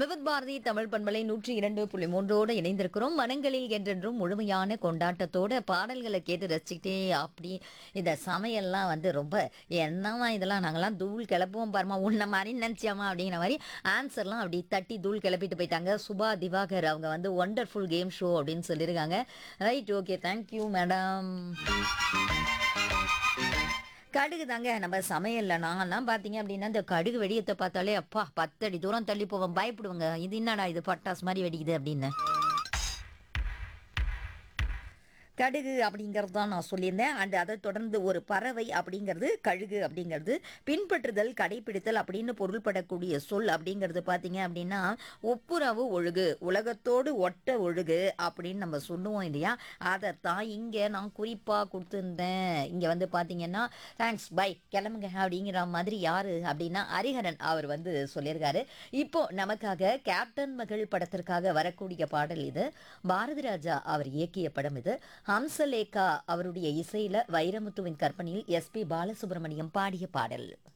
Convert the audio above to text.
விவித் பாரதி தமிழ் பண்பலை நூற்றி இரண்டு புள்ளி மூன்றோடு இணைந்திருக்கிறோம் மனங்களில் என்றென்றும் முழுமையான கொண்டாட்டத்தோட பாடல்களை கேட்டு ரசிச்சுக்கிட்டே அப்படி இந்த சமையல்லாம் வந்து ரொம்ப என்னம்மா இதெல்லாம் நாங்கெல்லாம் தூள் கிளப்புவோம் பாருமா உன்ன மாதிரி நினச்சியாமா அப்படிங்கிற மாதிரி ஆன்சர்லாம் அப்படி தட்டி தூள் கிளப்பிட்டு போயிட்டாங்க சுபா திவாகர் அவங்க வந்து ஒண்டர்ஃபுல் கேம் ஷோ அப்படின்னு சொல்லியிருக்காங்க ரைட் ஓகே தேங்க்யூ மேடம் கடுகு தாங்க நம்ம சமையல்ல நாங்கெல்லாம் பார்த்தீங்க அப்படின்னா இந்த கடுகு வெடியத்தை பார்த்தாலே அப்பா பத்தடி தூரம் தள்ளி போவோம் பயப்படுவாங்க இது என்னடா இது பட்டாசு மாதிரி வெடிக்குது அப்படின்னு கடுகு அப்படிங்கிறது தான் நான் சொல்லியிருந்தேன் அண்ட் அதை தொடர்ந்து ஒரு பறவை அப்படிங்கிறது கழுகு அப்படிங்கிறது பின்பற்றுதல் கடைப்பிடித்தல் அப்படின்னு பொருள்படக்கூடிய சொல் அப்படிங்கிறது பார்த்தீங்க அப்படின்னா ஒப்புரவு ஒழுகு உலகத்தோடு ஒட்ட ஒழுகு அப்படின்னு நம்ம சொல்லுவோம் இல்லையா அதைத்தான் இங்கே நான் குறிப்பாக கொடுத்துருந்தேன் இங்கே வந்து பார்த்தீங்கன்னா தேங்க்ஸ் பை கிளம்புங்க அப்படிங்கிற மாதிரி யார் அப்படின்னா ஹரிஹரன் அவர் வந்து சொல்லியிருக்காரு இப்போ நமக்காக கேப்டன் மகள் படத்திற்காக வரக்கூடிய பாடல் இது பாரதி ராஜா அவர் இயக்கிய படம் இது ஹம்சலேகா அவருடைய இசையில வைரமுத்துவின் கற்பனையில் எஸ்பி பாலசுப்ரமணியம் பாடிய பாடல்